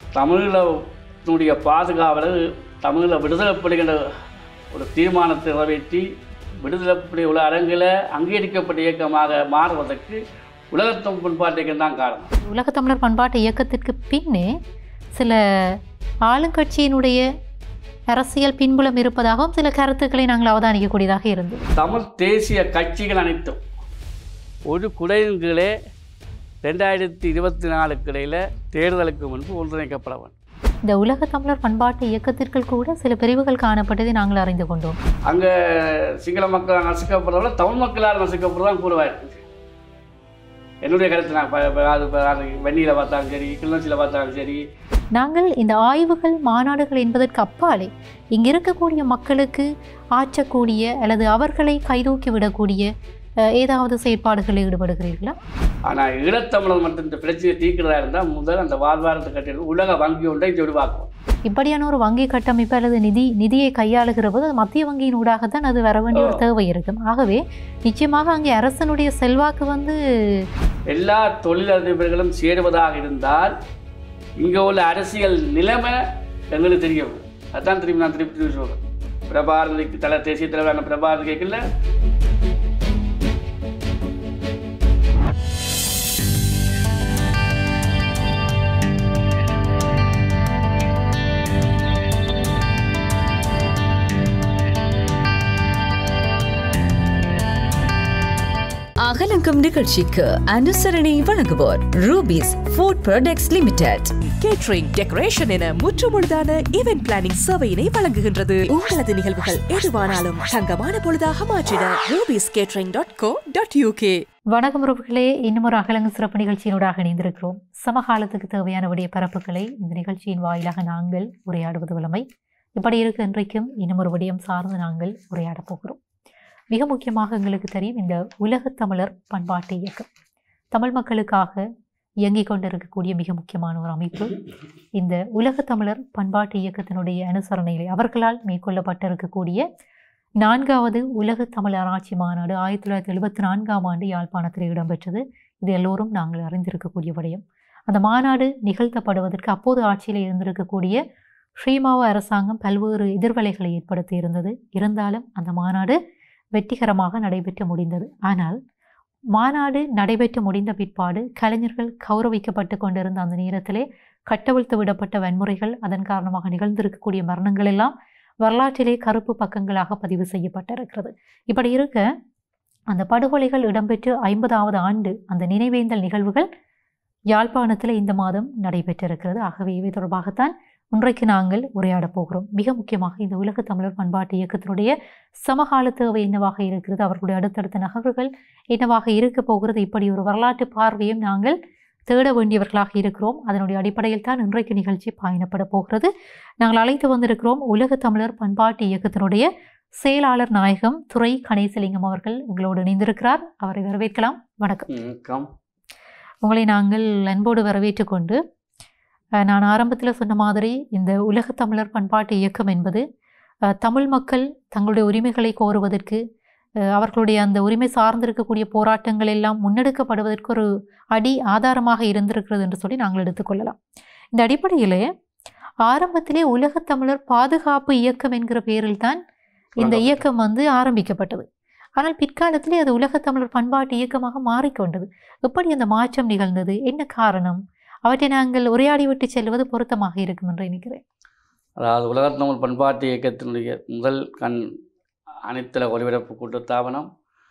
தமிழனுடைய பாதுகாவலர் தமிழில் விடுதலைப்படுகின்ற ஒரு தீர்மானத்தை நிறைவேற்றி விடுதலைப்படை உள்ள அரங்கில் அங்கீகரிக்கப்பட்ட இயக்கமாக மாறுவதற்கு உலகத்தம் பண்பாட்டு இயக்கம் தான் காரணம் உலகத்தமிழர் பண்பாட்டு இயக்கத்திற்கு பின்னே சில ஆளுங்கட்சியினுடைய அரசியல் பின்புலம் இருப்பதாகவும் சில கருத்துக்களை நாங்கள் அவதானிக்கக்கூடியதாக இருந்தது தமிழ் தேசிய கட்சிகள் அனைத்தும் ஒரு குடையின் கீழே ரெண்டாயிரத்தி இருபத்தி நாலுக்கு இடையில் தேர்தலுக்கு முன்பு ஒன்றிணைக்கப்பட வேண்டும் இந்த உலக தமிழர் பண்பாட்டு இயக்கத்திற்குள் கூட சில பிரிவுகள் காணப்பட்டதை நாங்கள் அறிந்து கொண்டோம் அங்கே சிங்கள மக்களால் நசுக்கப்படுறத தமிழ் மக்களால் நசுக்கப்படுறதான் கூறுவார் என்னுடைய கருத்து நான் ப- ப- அது ப- அது வெண்ணியில் பார்த்தாலும் சரி கிளிநொச்சியில் பார்த்தாலும் சரி நாங்கள் இந்த ஆய்வுகள் மாநாடுகள் என்பதற்கு அப்பாலே இங்கு இருக்கக்கூடிய மக்களுக்கு ஆற்றக்கூடிய அல்லது அவர்களை கைதூக்கி விடக்கூடிய அஹ், ஏதாவது செயற்பாடுகளில் ஈடுபடுகிறீர்களா ஆனால் ஈழத்தமிழர் மட்டும் இந்த பிரச்சனையை தீர்க்கிறதா இருந்தால் முதல் அந்த வாழ்வாரத்தை கட்டிடம் உலக வங்கி ஒன்றை இதை உருவாக்கும் இப்படியான ஒரு வங்கி கட்டமைப்பு அல்லது நிதி நிதியை கையாளுகிற போது அது மத்திய வங்கியின் ஊடாகத்தான் அது வர வேண்டிய ஒரு தேவை இருக்கும் ஆகவே நிச்சயமாக அங்கே அரசனுடைய செல்வாக்கு வந்து எல்லா தொழிலதிபர்களும் சேருவதாக இருந்தால் இங்கே உள்ள அரசியல் நிலைமை எங்களுக்கு தெரியும் அதான் திரும்பி நான் திருப்பி திருப்பி சொல்கிறேன் பிரபாரதிக்கு தலை தேசிய தலைவரான பிரபாரதி கேட்கல அகலங்கம் நிகழ்ச்சிக்கு அனுசரணை வழங்குவோர் Rubies food products limited catering decoration என முற்றுமுழுதான ஈவென்ட் பிளானிங் சேவையினை வழங்குகின்றது உங்களது நிகழ்வுகள் எதுவானாலும் தங்கமான பொழுதாக மாற்றிட Rubies catering dot co dot UK வணக்கம் உறவுகளே இன்னும் ஒரு அகலங்கு சிறப்பு நிகழ்ச்சியினூடாக இணைந்திருக்கிறோம் சமகாலத்துக்கு தேவையான விடைய பரப்புகளை இந்த நிகழ்ச்சியின் வாயிலாக நாங்கள் உரையாடுவது வழமை இப்படி இருக்க இன்றைக்கும் இன்னும் ஒரு விடயம் சார்ந்து நாங்கள் உரையாடப் போகிறோம் மிக முக்கியமாக எங்களுக்கு தெரியும் இந்த உலகத் தமிழர் பண்பாட்டு இயக்கம் தமிழ் மக்களுக்காக இயங்கிக் கொண்டிருக்கக்கூடிய மிக முக்கியமான ஒரு அமைப்பு இந்த உலகத் தமிழர் பண்பாட்டு இயக்கத்தினுடைய அனுசரணையிலே அவர்களால் மேற்கொள்ளப்பட்டிருக்கக்கூடிய நான்காவது உலக தமிழ் ஆராய்ச்சி மாநாடு ஆயிரத்தி தொள்ளாயிரத்தி எழுபத்தி நான்காம் ஆண்டு யாழ்ப்பாணத்தில் இடம்பெற்றது இது எல்லோரும் நாங்கள் அறிந்திருக்கக்கூடிய விடயம் அந்த மாநாடு நிகழ்த்தப்படுவதற்கு அப்போது ஆட்சியில் இருந்திருக்கக்கூடிய ஸ்ரீமாவோ அரசாங்கம் பல்வேறு எதிர்வலைகளை ஏற்படுத்தி இருந்தது இருந்தாலும் அந்த மாநாடு வெற்றிகரமாக நடைபெற்று முடிந்தது ஆனால் மாநாடு நடைபெற்று முடிந்த பிற்பாடு கலைஞர்கள் கௌரவிக்கப்பட்டு கொண்டிருந்த அந்த நேரத்திலே கட்டவிழ்த்து விடப்பட்ட வன்முறைகள் அதன் காரணமாக நிகழ்ந்திருக்கக்கூடிய மரணங்கள் எல்லாம் வரலாற்றிலே கருப்பு பக்கங்களாக பதிவு செய்யப்பட்டிருக்கிறது இப்படி இருக்க அந்த படுகொலைகள் இடம்பெற்று ஐம்பதாவது ஆண்டு அந்த நினைவேந்தல் நிகழ்வுகள் யாழ்ப்பாணத்தில் இந்த மாதம் நடைபெற்றிருக்கிறது ஆகவே இவை தொடர்பாகத்தான் இன்றைக்கு நாங்கள் உரையாடப் போகிறோம் மிக முக்கியமாக இந்த உலக தமிழர் பண்பாட்டு இயக்கத்தினுடைய சமகால தேவை என்னவாக இருக்கிறது அவர்களுடைய அடுத்தடுத்த நகர்வுகள் என்னவாக இருக்க போகிறது இப்படி ஒரு வரலாற்று பார்வையும் நாங்கள் தேட வேண்டியவர்களாக இருக்கிறோம் அதனுடைய அடிப்படையில் தான் இன்றைக்கு நிகழ்ச்சி பயணப்பட போகிறது நாங்கள் அழைத்து வந்திருக்கிறோம் உலக தமிழர் பண்பாட்டு இயக்கத்தினுடைய செயலாளர் நாயகம் துரை கணேசலிங்கம் அவர்கள் எங்களோடு இணைந்திருக்கிறார் அவரை வரவேற்கலாம் வணக்கம் வணக்கம் உங்களை நாங்கள் அன்போடு வரவேற்றுக் கொண்டு அஹ், நான் ஆரம்பத்தில் சொன்ன மாதிரி இந்த உலக தமிழர் பண்பாட்டு இயக்கம் என்பது அஹ், தமிழ் மக்கள் தங்களுடைய உரிமைகளை கோருவதற்கு அஹ், அவர்களுடைய அந்த உரிமை சார்ந்திருக்கக்கூடிய போராட்டங்கள் எல்லாம் முன்னெடுக்கப்படுவதற்கு ஒரு அடி ஆதாரமாக இருந்திருக்கிறது என்று சொல்லி நாங்கள் எடுத்துக்கொள்ளலாம் இந்த அடிப்படையிலே ஆரம்பத்திலே உலகத் தமிழர் பாதுகாப்பு இயக்கம் என்கிற பெயரில் தான் இந்த வணக்கம். இயக்கம் வந்து ஆரம்பிக்கப்பட்டது ஆனால் பிற்காலத்திலே அது உலகத் தமிழர் பண்பாட்டு இயக்கமாக மாறிக்கொண்டது எப்படி அந்த மாற்றம் நிகழ்ந்தது என்ன காரணம் அவற்றை நாங்கள் உரையாடி விட்டு செல்வது பொருத்தமாக இருக்கும் என்று நினைக்கிறேன் அதாவது உலகத்தமிழ் பண்பாட்டு இயக்கத்தினுடைய முதல் கண் அனைத்தல ஒலிபரப்பு கூட்டுத்தாபனம்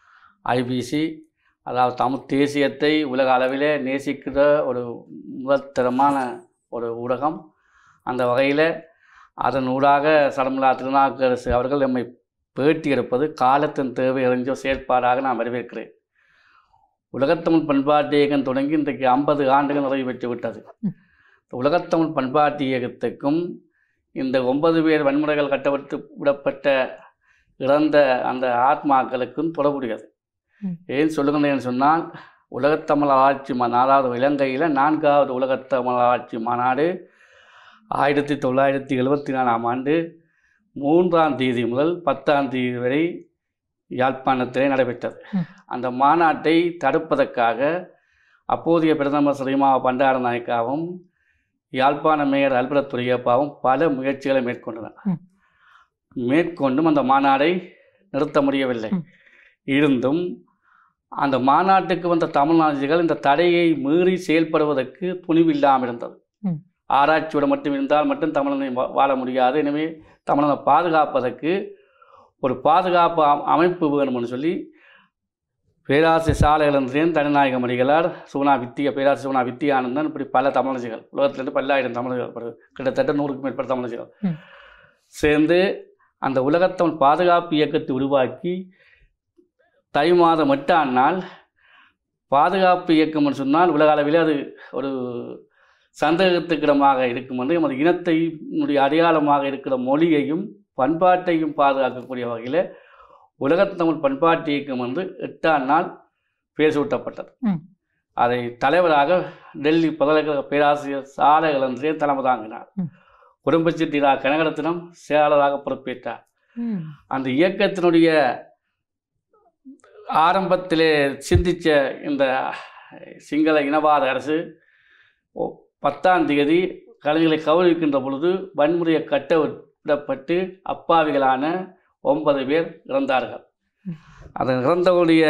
ஐபிசி அதாவது தமிழ் தேசியத்தை உலக அளவிலே நேசிக்கிற ஒரு முதற்தரமான ஒரு ஊடகம் அந்த வகையில் அதன் ஊடாக சடமுலா திருநாவுக்கரசு அவர்கள் நம்மை பேட்டி எடுப்பது காலத்தின் தேவை அறிஞ்ச செயற்பாடாக நான் வரவேற்கிறேன் உலகத்தமிழ் பண்பாட்டு இயக்கம் தொடங்கி இன்றைக்கு ஐம்பது ஆண்டுகள் நிறைவு பெற்று விட்டது இந்த உலகத்தமிழ் பண்பாட்டு இயக்கத்துக்கும் இந்த ஒன்பது பேர் வன்முறைகள் கட்டப்பட்டு விடப்பட்ட இறந்த அந்த ஆத்மாக்களுக்கும் தொடர்புடையது ம். ஏன் சொல்லுகிறேன்னு சொன்னால் உலகத்தமிழ் ஆட்சி மா நாலாவது இலங்கையில் நான்காவது உலகத்தமிழ் ஆட்சி மாநாடு ஆயிரத்தி தொள்ளாயிரத்தி எழுபத்தி நாலாம் ஆண்டு மூன்றாம் தேதி முதல் பத்தாம் தேதி வரை யாழ்ப்பாணத்திலே நடைபெற்றது ம். அந்த மாநாட்டை தடுப்பதற்காக அப்போதைய பிரதமர் ஸ்ரீமா பண்டாரநாயக்காவும் யாழ்ப்பாண மேயர் அல்பரத் துரையப்பாவும் பல முயற்சிகளை மேற்கொண்டனர் ம். மேற்கொண்டும் அந்த மாநாடை நிறுத்த முடியவில்லை ம். இருந்தும் அந்த மாநாட்டுக்கு வந்த தமிழ்நாடுகள் இந்த தடையை மீறி செயல்படுவதற்கு துணிவில்லாமல் இருந்தது ம். ஆராய்ச்சியோடு மட்டும் இருந்தால் மட்டும் தமிழனை வா- வாழ முடியாது எனவே தமிழனை பாதுகாப்பதற்கு ஒரு பாதுகாப்பு அம்- அமைப்பு வேணும்னு சொல்லி பேராசிரியர் சாலையிலிருந்தேன் தனிநாயக மணிகளார் சுகுணா வித்திய பேராசிரியர் சுகுணா வித்தியானந்தன் இப்படி பல தமிழர்கள் உலகத்திலிருந்து பல்லாயிரம் தமிழர்கள் பல- கிட்டத்தட்ட நூறுக்கும் மேற்பட்ட தமிழர்கள் ம். சேர்ந்து அந்த உலகத்தமிழ் பாதுகாப்பு இயக்கத்தை உருவாக்கி தை மாதம் எட்டாம் நாள் பாதுகாப்பு இயக்கம்னு சொன்னால் உலக அளவில் அது ஒரு சந்தேகத்துக்கிடமாக இருக்கும் என்று எமது இனத்தையினுடைய அடையாளமாக இருக்கிற மொழியையும் பண்பாட்டையும் பாதுகாக்கக்கூடிய வகையில் உலகத்தமிழ் பண்பாட்டு இயக்கம் என்று எட்டாம் நாள் பேர் சூட்டப்பட்டது ம். அதை தலைவராக டெல்லி பல்கலைக்கழக பேராசிரியர் சாலைகளன்றே தலைமை தாங்கினார் ம். குடும்பச்சிட்டி ரா கனகரத்தினம் செயலாளராக பொறுப்பேற்றார் ம். அந்த இயக்கத்தினுடைய ஆரம்பத்திலே சிந்திச்ச இந்த சிங்கள இனவாத அரசு ஒ- பத்தாம் தேதி கலைஞர்களை கௌரவிக்கின்ற பொழுது வன்முறையை கட்ட விடப்பட்டு அப்பாவிகளான ஒன்பது பேர் இறந்தார்கள் அந்த இறந்தவருடைய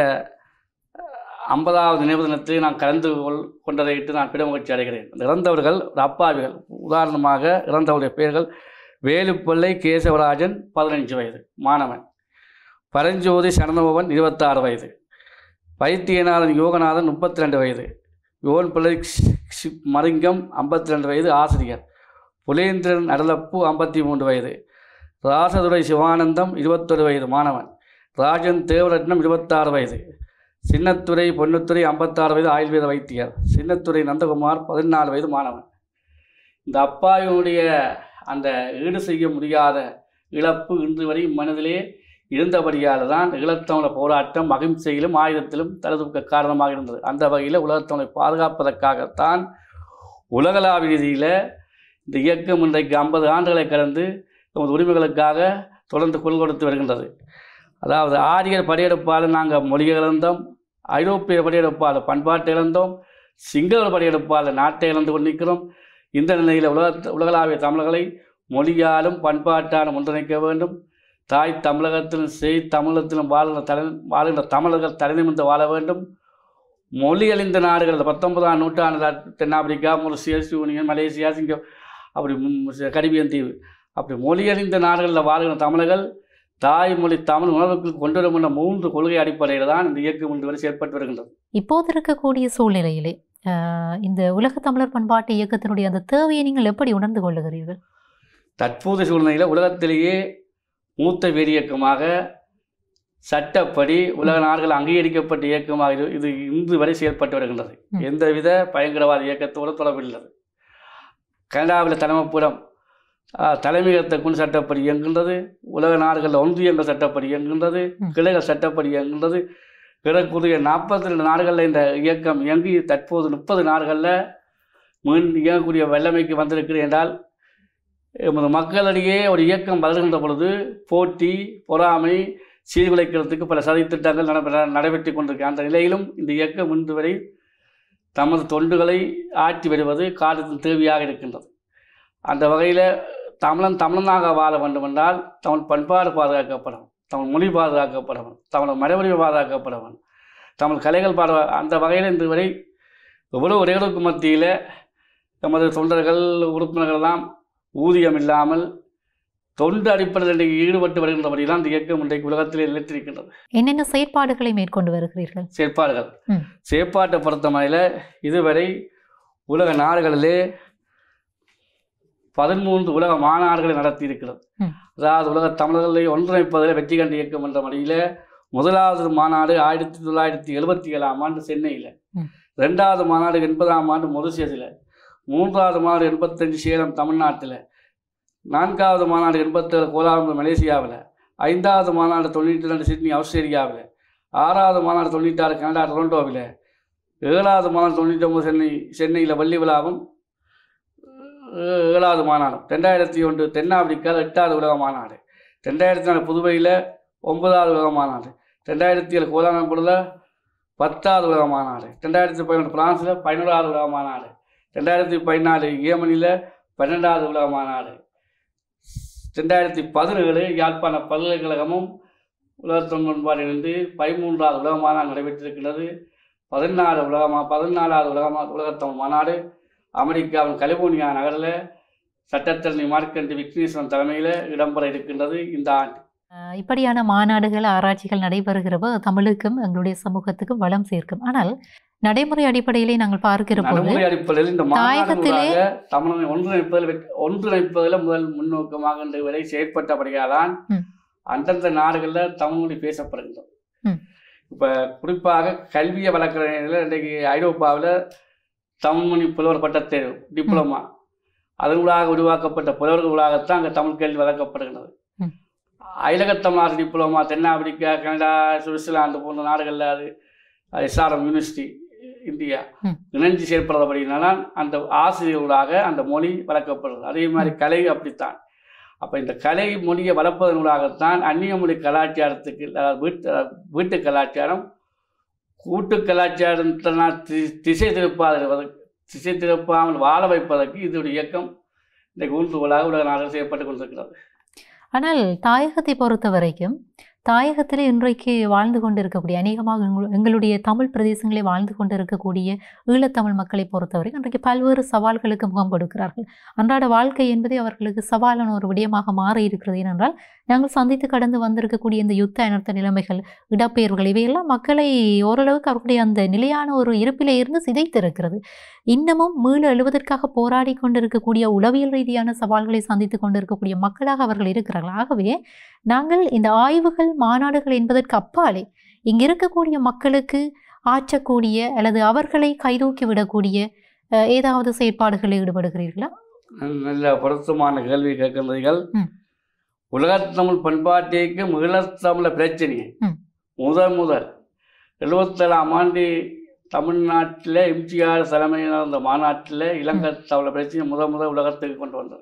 ஐம்பதாவது நினைவு தினத்தில் நான் கலந்து கொள் கொண்டதையிட்டு நான் பெருமகிழ்ச்சி அடைகிறேன் அந்த இறந்தவர்கள் ஒரு அப்பாவிகள் உதாரணமாக இறந்தவருடைய பெயர்கள் வேலுப்பிள்ளை கேசவராஜன் பதினஞ்சு வயது மாணவன் பரஞ்சோதி சரணபவன் இருபத்தாறு வயது வைத்தியநாதன் யோகநாதன் முப்பத்தி ரெண்டு வயது யோன் பிள்ளை ஷ்- ஷ்- மரிங்கம் ஐம்பத்தி ரெண்டு வயது ஆசிரியர் புலேந்திரன் அடலப்பு ஐம்பத்தி மூன்று வயது ராசதுரை சிவானந்தம் இருபத்தொரு வயது மாணவன் ராஜன் தேவரட்னம் இருபத்தாறு வயது சின்னத்துறை பொன்னுத்துறை ஐம்பத்தாறு வயது ஆயுர்வேத வைத்தியர் சின்னத்துறை நந்தகுமார் பதினாலு வயது மாணவன் இந்த அப்பாவினுடைய அந்த ஈடு செய்ய முடியாத இழப்பு இன்று வரை மனதிலே இருந்தபடியால் தான் ஈழத்தமிழ போராட்டம் அகிம்சையிலும் ஆயுதத்திலும் தலதுக்க காரணமாக இருந்தது அந்த வகையில் உலகத்தமிழை பாதுகாப்பதற்காகத்தான் உலகளாவிய ரீதியில் இந்த இயக்கம் இன்றைக்கு ஐம்பது ஆண்டுகளை கடந்து நமது உரிமைகளுக்காக தொடர்ந்து குரல் கொடுத்து வருகின்றது அதாவது ஆரியர் படையெடுப்பால் நாங்கள் மொழியை இழந்தோம் ஐரோப்பிய படையெடுப்பால் பண்பாட்டை இழந்தோம் சிங்கள படையெடுப்பால் நாட்டை இழந்து கொண்டிருக்கிறோம் இந்த நிலையில் உலக உலகளாவிய தமிழர்களை மொழியாலும் பண்பாட்டாலும் ஒன்றிணைக்க வேண்டும் தாய் தமிழகத்திலும் செய் தமிழகத்திலும் வாழ்கிற தலை வாழ்கின்ற தமிழர்கள் தலைநிமிர்ந்து வாழ வேண்டும் மொழி அழிந்த நாடுகள் இந்த பத்தொன்பதாம் நூற்றாண்டில் தென்னாப்பிரிக்கா மொரிசியஸ் யூனியன் மலேசியா சிங்க அப்படி ம், கரிபியன் தீவு அப்படி மொழி அழிந்த நாடுகளில் வாழ்கிற தமிழர்கள் தாய்மொழி தமிழ் உணர்வுக்குள் கொண்டு வரும் என்ற மூன்று கொள்கை அடிப்படையில் தான் இந்த இயக்கம் இன்று வரை செயற்பட்டு வருகின்றது இப்போது இருக்கக்கூடிய சூழ்நிலையிலே ஆஹ், இந்த உலக தமிழர் பண்பாட்டு இயக்கத்தினுடைய அந்த தேவையை நீங்கள் எப்படி உணர்ந்து கொள்ளுகிறீர்கள் தற்போதைய சூழ்நிலையில் உலகத்திலேயே மூத்த வேறு இயக்கமாக சட்டப்படி உலக நாடுகள் அங்கீகரிக்கப்பட்ட இயக்கமாக இது இது இன்று வரை செயல்பட்டு வருகின்றது ம். எந்தவித பயங்கரவாத இயக்கத்தோடு தொடர்பில்லாது கனடாவில் தலைமைப்புறம் ஆஹ், தலைமையகத்தை கொண்டு சட்டப்படி இயங்குகின்றது உலக நாடுகளில் ஒன்றியங்கள் சட்டப்படி இயங்குகின்றது ம். கிளைகள் சட்டப்படி இயங்குகின்றது பிறக்குரிய நாற்பத்தி ரெண்டு நாடுகளில் இந்த இயக்கம் இயங்கி தற்போது முப்பது நாடுகளில் மீன் இயங்கக்கூடிய வல்லமைக்கு வந்திருக்கிறேன் என்றால் எமது மக்களிடையே ஒரு இயக்கம் வளர்கின்ற பொழுது போட்டி பொறாமை சீர்குலைக்கிறதுக்கு பல சதித்திட்டங்கள் நடைபெற நடைபெற்று கொண்டிருக்க அந்த நிலையிலும் இந்த இயக்கம் இன்று வரை தமது தொண்டுகளை ஆற்றி வருவது காலத்தின் தேவையாக இருக்கின்றது அந்த வகையில் தமிழன் தமிழனாக வாழ வேண்டுமென்றால் தமிழ் பண்பாடு பாதுகாக்கப்படும் தமிழ் மொழி பாதுகாக்கப்படும் தமிழ் மரபுரிமை பாதுகாக்கப்படும் தமிழ் கலைகள் பாட அந்த வகையில் இன்று வரை எவ்வளோ உரைகளுக்கு மத்தியில் நமது தொண்டர்கள் உறுப்பினர்கள் எல்லாம் ஊதியம் இல்லாமல் தொண்டு அடிப்படையில் இன்றைக்கு ஈடுபட்டு வருகின்றபடிதான் இந்த இயக்கம் இன்றைக்கு உலகத்திலே நிலைத்திருக்கின்றது என்னென்ன செயற்பாடுகளை மேற்கொண்டு வருகிறீர்கள் செயற்பாடுகள் ம். செயற்பாட்டை பொறுத்தவரையில் இதுவரை உலக நாடுகளிலே பதிமூன்று உலக மாநாடுகளை நடத்தி இருக்கிறது ம். அதாவது உலக தமிழர்களை ஒன்றிணைப்பதில் வெற்றி கண்ட இயக்கம் என்ற முறையில் முதலாவது மாநாடு ஆயிரத்தி தொள்ளாயிரத்தி எழுபத்தி ஏழாம் ஆண்டு சென்னையில் ம். ரெண்டாவது மாநாடு எண்பதாம் ஆண்டு மொரிசியஸில் மூன்றாவது மாநாடு எண்பத்தஞ்சு சேலம் தமிழ்நாட்டில் நான்காவது மாநாடு எண்பத்தேழு கோலாலம்பூர் மலேசியாவில் ஐந்தாவது மாநாடு தொண்ணூற்றி ரெண்டு சிட்னி ஆஸ்திரேலியாவில் ஆறாவது மாநாடு தொண்ணூற்றாறு கனடா டொரண்டோவில் ஏழாவது மாநாடு தொண்ணூற்றி ஒம்பது சென்னை சென்னையில் வள்ளி விழாவும் ஏ- ஏழாவது மாநாடும் ரெண்டாயிரத்தி ஒன்று தென்னாப்பிரிக்காவில் எட்டாவது உலக மாநாடு ரெண்டாயிரத்தி நாலு புதுவையில் ஒன்பதாவது உலக மாநாடு ரெண்டாயிரத்தி ஏழு கோலாலம்பூரில் பத்தாவது உலக மாநாடு ரெண்டாயிரத்தி பதினொன்று பிரான்ஸில் பதினோராவது உலக மாநாடு ரெண்டாயிரத்தி பதினாலு ஏமனியில் பன்னெண்டாவது உலக மாநாடு ரெண்டாயிரத்தி பதினேழு யாழ்ப்பாண பல்கலைக்கழகமும் உலகத்தொன் முன்பாடிலிருந்து பதிமூன்றாவது உலக மாநாடு நடைபெற்றிருக்கிறது பதினாலு உலகமா பதினாலாவது உலகமா உலகத்தமிழ் மாநாடு அமெரிக்காவின் கலிபோர்னியா நகரில் சட்டத்தரணி மார்க்கண்டி விக்னேஸ்வரன் தலைமையில் இடம்பெற இருக்கின்றது இந்த ஆண்டு அஹ் இப்படியான மாநாடுகள் ஆராய்ச்சிகள் நடைபெறுகிறப்போ தமிழுக்கும் எங்களுடைய சமூகத்துக்கும் வளம் சேர்க்கும் ஆனால் நடைமுறை அடிப்படையிலே நாங்கள் பார்க்கிற போது நடைமுறை அடிப்படையில் இந்த தாயகத்திலே- மாநாடுகளாக தமிழனை ஒன்றிணைப்பதில் வெற்றி- ஒன்றிணைப்பதில் முதல் முன்னோக்கமாக இன்று வரை செயற்பட்டபடியால்தான் ம். அந்தந்த நாடுகளில் தமிழ் மொழி பேசப்படுகின்றது ம். இப்போ குறிப்பாக கல்வியை வளர்க்குற நிலையில் இன்றைக்கு ஐரோப்பாவில் தமிழ் மொழி புலவர் பட்டத் தேர்வு டிப்ளமா அதனூடாக உருவாக்கப்பட்ட புலவர்களாகத்தான் அங்கே தமிழ் கல்வி வளர்க்கப்படுகிறது ம். அயலகத்தமிழ் டிப்ளமா தென்னாப்பிரிக்கா கனடா சுவிட்சர்லாந்து போன்ற நாடுகளில் அது எஸ்ஆர்எம் யூனிவர்சிட்டி இந்தியா ம். இணைஞ்சு செயற்படுறபடினால அந்த ஆசிரியர்களாக அந்த மொழி வளர்க்கப்படுறது அதே மாதிரி கலை அப்படித்தான் அப்போ இந்த கலை மொழியை வளர்ப்பதனூடாகத்தான் அந்நிய மொழி கலாச்சாரத்துக்கு அதாவது வீட்டு வீட்டு கலாச்சாரம் கூட்டு கலாச்சாரத்தை நான் தி- திசை திருப்பாதற்கு திசை திருப்பாமல் வாழ வைப்பதற்கு இதோட இயக்கம் இன்றைக்கு ஊன்றுகோலாக உலக நாடுகள் செய்யப்பட்டு கொண்டிருக்கிறது ஆனால் தாயகத்தை பொறுத்த வரைக்கும் தாயகத்திலே இன்றைக்கு வாழ்ந்து கொண்டிருக்கக்கூடிய அநேகமாக எங்களு- எங்களுடைய தமிழ் பிரதேசங்களே வாழ்ந்து கொண்டிருக்கக்கூடிய ஈழத்தமிழ் மக்களை பொறுத்தவரை இன்றைக்கு பல்வேறு சவால்களுக்கு முகம் கொடுக்கிறார்கள் அன்றாட வாழ்க்கை என்பதே அவர்களுக்கு சவாலான ஒரு விடயமாக மாறி இருக்கிறது ஏனென்றால் நாங்கள் சந்தித்து கடந்து வந்திருக்கக்கூடிய இந்த யுத்த அனர்த்த நிலைமைகள் இடப்பெயர்வுகள் இவையெல்லாம் மக்களை ஓரளவுக்கு அவர்களுடைய அந்த நிலையான ஒரு இருப்பிலே இருந்து சிதைத்திருக்கிறது இன்னமும் மீள எழுவதற்காக போராடி கொண்டிருக்கக்கூடிய உளவியல் ரீதியான சவால்களை சந்தித்து கொண்டிருக்கக்கூடிய மக்களாக அவர்கள் இருக்கிறார்கள் ஆகவே நாங்கள் இந்த ஆய்வுகள் மாநாடுகள் என்பதற்கு அப்பாலே இங்கு இருக்கக்கூடிய மக்களுக்கு ஆற்றக்கூடிய அல்லது அவர்களை கைதூக்கி விடக்கூடிய அஹ், ஏதாவது செயற்பாடுகளில் ஈடுபடுகிறீர்களா நல்ல பொருத்தமான கேள்வி கேட்கின்றீர்கள் ம். உலகத்தமிழ் பண்பாட்டிற்கு ஈழத்தமிழ பிரச்சனை ம். முதல் முதல் எழுபத்தேழாம் ஆண்டு தமிழ்நாட்டில் எம்ஜிஆர் தலைமையில் நடந்த மாநாட்டில் இலங்கை தமிழ பிரச்சனை முதல் முதல் உலகத்துக்கு கொண்டு வந்தது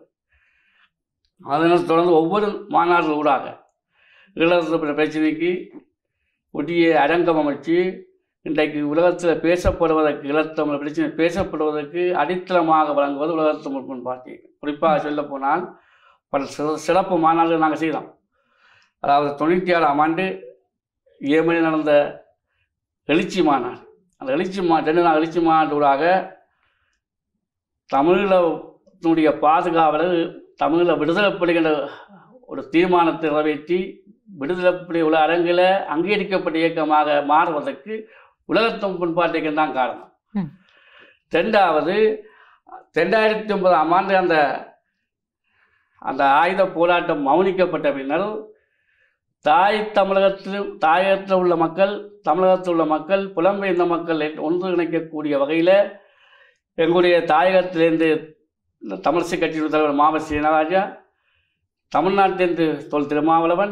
அதனால் தொடர்ந்து ஒவ்வொரு மாநாடுகள் ஊடாக ஈழத்தமிழ் பிரச்சனைக்கு உரிய அரங்கம் அமைச்சு இன்றைக்கு உலகத்தில் பேசப்படுவதற்கு ஈழத்தமிழ் பிரச்சனை பேசப்படுவதற்கு அடித்தளமாக வழங்குவது உலகத்தமிழ் பண்பாட்டு குறிப்பாக சொல்லப்போனால் பல சிற- சிறப்பு மாநாடுகள் நாங்கள் செய்தோம் அதாவது தொண்ணூற்றி ஏழாம் ஆண்டு ஏமனில் நடந்த எழுச்சி மாநாடு அந்த எழுச்சி மா ரெண்டு நாள் எழுச்சி மாநாட்டூடாக தமிழினுடைய பாதுகாவலர் தமிழில் விடுதலைப்படுகின்ற ஒரு தீர்மானத்தை நிறைவேற்றி விடுதலைப்படை உள்ள அரங்கில் அங்கீகரிக்கப்பட்ட இயக்கமாக மாறுவதற்கு உலகத்தம் பண்பாட்டு இயக்கம் தான் காரணம் ம். ரெண்டாவது ரெண்டாயிரத்தி ஒன்பதாம் ஆண்டு அந்த அந்த ஆயுத போராட்டம் மௌனிக்கப்பட்ட பின்னர் தாய் தமிழகத்தில் தாயகத்தில் உள்ள மக்கள் தமிழகத்தில் உள்ள மக்கள் புலம்பெயர்ந்த மக்கள் ஒன்றிணைக்கக்கூடிய வகையில் எங்களுடைய தாயகத்திலிருந்து இந்த தமிழிசை கட்சியின் தலைவர் மாவ சீனராஜா தமிழ்நாட்டிலிருந்து தொல் திருமாவளவன்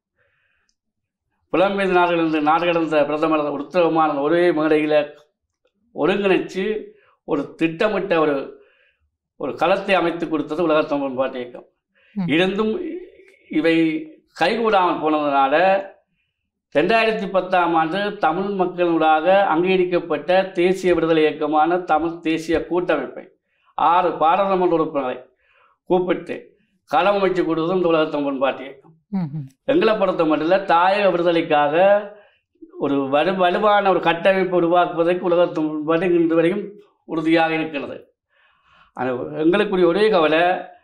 புலம்பெயர்ந்த நாடுகளிலிருந்து நாடு கடந்த பிரதமர் உத்தரவுமான ஒரே மேடையில் ஒருங்கிணைச்சு ஒரு திட்டமிட்ட ஒரு ஒரு களத்தை அமைத்து கொடுத்தது உலக தமிழ் பண்பாட்டு இயக்கம் ம். இருந்தும் இவை கைகூடாமல் போனதுனால ரெண்டாயிரத்தி பத்தாம் ஆண்டு தமிழ் மக்களூடாக அங்கீகரிக்கப்பட்ட தேசிய விடுதலை இயக்கமான தமிழ் தேசிய கூட்டமைப்பை ஆறு பாராளுமன்ற உறுப்பினர்களை கூப்பிட்டு களம் அமைச்சு கொடுத்ததும் இந்த உலக தமிழ் பண்பாட்டு இயக்கம் ம், ம். எங்களை பொறுத்த மட்டும் இல்லை தாயக விடுதலைக்காக ஒரு வலு வலுவான ஒரு கட்டமைப்பு உருவாக்குவதற்கு உலகத்தின் பண்பாடு இன்று வரையும் உறுதியாக இருக்கிறது அது எங்களுக்குரிய ஒரே கவலை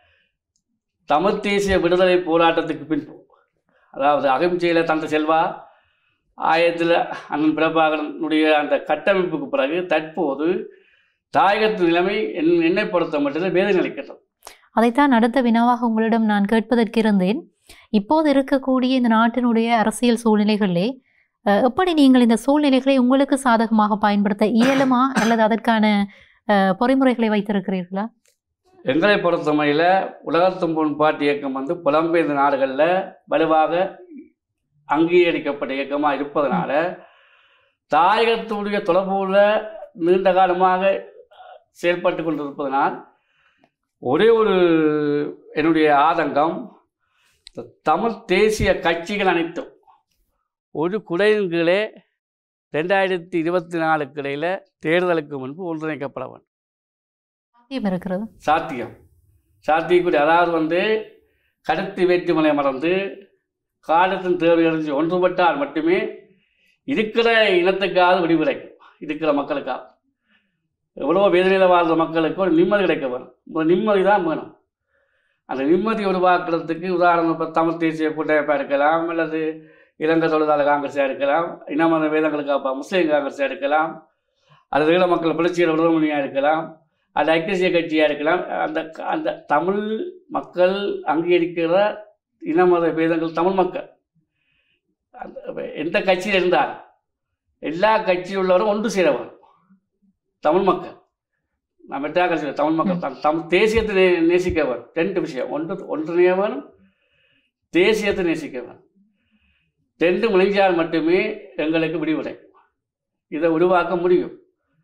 தமிழ் தேசிய விடுதலை போராட்டத்துக்கு பின் அதாவது அகம்சையில் தந்த செல்வா ஆயிரத்தில் அண்ணன் பிரபாகரனுடைய அந்த கட்டமைப்புக்கு பிறகு தற்போது தாயகத்தின் நிலைமை என் என்னை பொறுத்த மட்டும் வேதனை அளிக்கிறது அதைத்தான் அடுத்த வினாவாக உங்களிடம் நான் கேட்பதற்கு இருந்தேன் இப்போது இருக்கக்கூடிய இந்த நாட்டினுடைய அரசியல் சூழ்நிலைகளிலே அஹ், எப்படி நீங்கள் இந்த சூழ்நிலைகளை உங்களுக்கு சாதகமாக பயன்படுத்த இயலுமா அல்லது அதற்கான அஹ், பொறிமுறைகளை வைத்திருக்கிறீர்களா எங்களை பொறுத்தமையில் உலகத்தும் பண்பாட்டு இயக்கம் வந்து புலம்பெயர்ந்த நாடுகளில் வலுவாக அங்கீகரிக்கப்பட்ட இயக்கமாக இருப்பதனால தாயகத்துடைய தொடர்புல நீண்ட காலமாக செயல்பட்டு கொண்டிருப்பதனால் ஒரே ஒரு என்னுடைய ஆதங்கம் இந்த தமிழ் தேசிய கட்சிகள் அனைத்தும் ஒரு குடையின் கீழே ரெண்டாயிரத்தி இருபத்தி நாலுக்கு இடையில் தேர்தலுக்கு முன்பு ஒன்றிணைக்கப்பட வேண்டும் ஏன் இருக்கிறது சாத்தியம் சாத்தியக்கூடிய அதாவது வந்து கருத்து வேற்றுமலை மறந்து காலத்தின் தேவை அறிஞ்சு ஒன்றுபட்டால் மட்டுமே இருக்கிற இனத்துக்காவது விடுவிடைக்கும் இருக்கிற மக்களுக்காக எவ்வளோ வேதனையில் வாழ்கிற மக்களுக்கு ஒரு நிம்மதி கிடைக்க வேணும் ஒரு நிம்மதி தான் வேணும் அந்த நிம்மதி உருவாக்குறதுக்கு உதாரணம் இப்போ தமிழ் தேசிய கூட்டமைப்பாக இருக்கலாம் அல்லது இலங்கை தொழிலாளர் காங்கிரஸாக இருக்கலாம் இனமத வேதங்களுக்காக முஸ்லீம் காங்கிரஸாக இருக்கலாம் அல்லது ஈழ மக்கள் புரட்சியர் விடுதலையாக இருக்கலாம் அது ஐக்கிய கட்சியாக இருக்கலாம் அந்த அந்த தமிழ் மக்கள் அங்கீகரிக்கிற இனமத பேதங்கள் தமிழ் மக்கள் அந்த எந்த கட்சியில் இருந்தால் எல்லா கட்சியில் உள்ளவரும் ஒன்று சேர வேணும் தமிழ் மக்கள் நம்ம எல்லா கட்சியில் தமிழ் மக்கள் தம் தமிழ் தேசியத்தை நே- நேசிக்க வேணும் ரெண்டு விஷயம் ஒன்று ஒன்றிணைய வேணும் தேசியத்தை நேசிக்க வேணும் ரெண்டு முழிஞ்சால் மட்டுமே எங்களுக்கு விடிவுரை இதை உருவாக்க முடியும்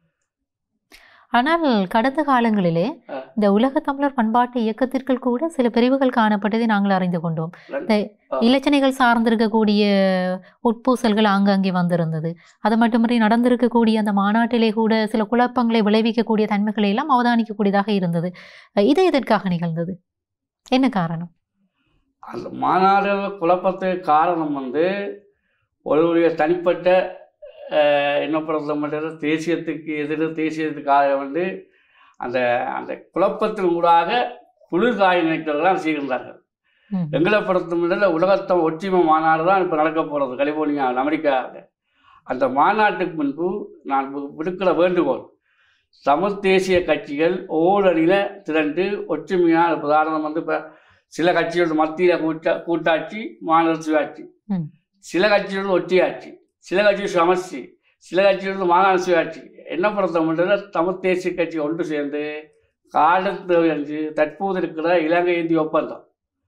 ஆனால் கடந்த காலங்களிலே ஆ. இந்த உலக தமிழர் பண்பாட்டு இயக்கத்திற்குள் கூட சில பிரிவுகள் காணப்பட்டதை நாங்கள் அறிந்து கொண்டோம் இந்த ஆ. இலச்சனைகள் சார்ந்திருக்கக்கூடிய உட்பூசல்கள் ஆங்காங்கே வந்திருந்தது அது மட்டுமின்றி நடந்திருக்கக்கூடிய அந்த மாநாட்டிலே கூட சில குழப்பங்களை விளைவிக்கக்கூடிய தன்மைகளை எல்லாம் அவதானிக்கக்கூடியதாக இருந்தது இது எதற்காக நிகழ்ந்தது என்ன காரணம் அந்த மாநாடு குழப்பத்துக்கு காரணம் வந்து ஒருவருடைய தனிப்பட்ட அஹ், என்ன பொறுத்த மட்டும் தேசியத்துக்கு எதிர தேசியத்துக்காக வந்து அந்த அந்த குழப்பத்தின் ஊடாக குளிர்காய நினைக்கிறதெல்லாம் செய்கின்றார்கள் ம். எங்களை பொறுத்த மட்டும் உலகத்தம் ஒற்றுமை மாநாடு தான் இப்போ நடக்க போகிறது கலிபோர்னியாவில் அமெரிக்காவில் அந்த மாநாட்டுக்கு முன்பு நான் வி- விடுக்கிற வேண்டுகோள் தமிழ் தேசிய கட்சிகள் ஓரணியில் திரண்டு ஒற்றுமையாக உதாரணம் வந்து இப்போ சில கட்சிகளோட மத்தியில் கூட்ட கூட்டாட்சி மாநில சுயாட்சி ம். சில கட்சிகளோட ஒற்றியாட்சி சில கட்சிகள் சமஸ்டி சில கட்சிகளோட மாகாண சுயாட்சி என்ன பொறுத்த மட்டும் தமிழ் தேசிய கட்சி ஒன்று சேர்ந்து காலத்து அஞ்சு தற்போது இருக்கிற இலங்கை இந்திய ஒப்பந்தம்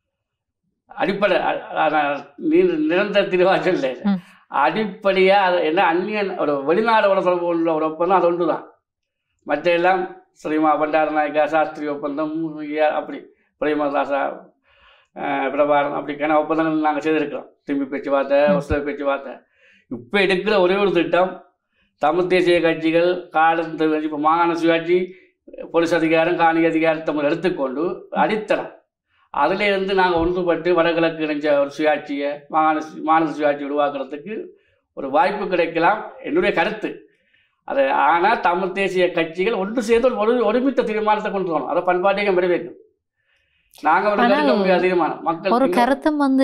அடிப்படை அ- அ- நீ- நிரந்தர திருவாச்சல் இல்லை ம். அடிப்படையாக அது என்ன அந்நிய ஒரு வெளிநாடோட தொடர்பு உள்ள ஒரு ஒப்பந்தம் அது ஒன்று தான் மற்ற எல்லாம் ஸ்ரீமா பண்டாரநாயக்கா சாஸ்திரி ஒப்பந்தம் ஏ- அப்படி பிரேமதாசா அஹ், பிரபாரம் அப்படிக்கான ஒப்பந்தங்கள் நாங்கள் செய்திருக்கிறோம் திரும்பி பேச்சுவார்த்தை ம். ஒசல பேச்சுவார்த்தை இப்போ எடுக்கிற ஒரே ஒரு திட்டம் தமிழ் தேசிய கட்சிகள் காலம் இப்போ மாகாண சுயாட்சி போலீஸ் அதிகாரம் காணி அதிகாரத்தை முதல் எடுத்துக்கொண்டு அடித்தளம் அதில் இருந்து நாங்கள் ஒன்றுபட்டு வடகிழக்கு இணைஞ்ச ஒரு சுயாட்சியை மாகாண சு- மாநில சுயாட்சி உருவாக்குறதுக்கு ஒரு வாய்ப்பு கிடைக்கலாம் என்னுடைய கருத்து அது ஆனால் தமிழ் தேசிய கட்சிகள் ஒன்று சேர்ந்து ஒரு ஒரு ஒருமித்த தீர்மானத்தை கொண்டு வரணும் அதை பண்பாட்டையும் விளைவிக்கும் நாங்கள் ஒரு ஆனால் எடுக்க முடியாத தீர்மானம் மக்கள் ஒரு இங்க- கருத்தும் வந்து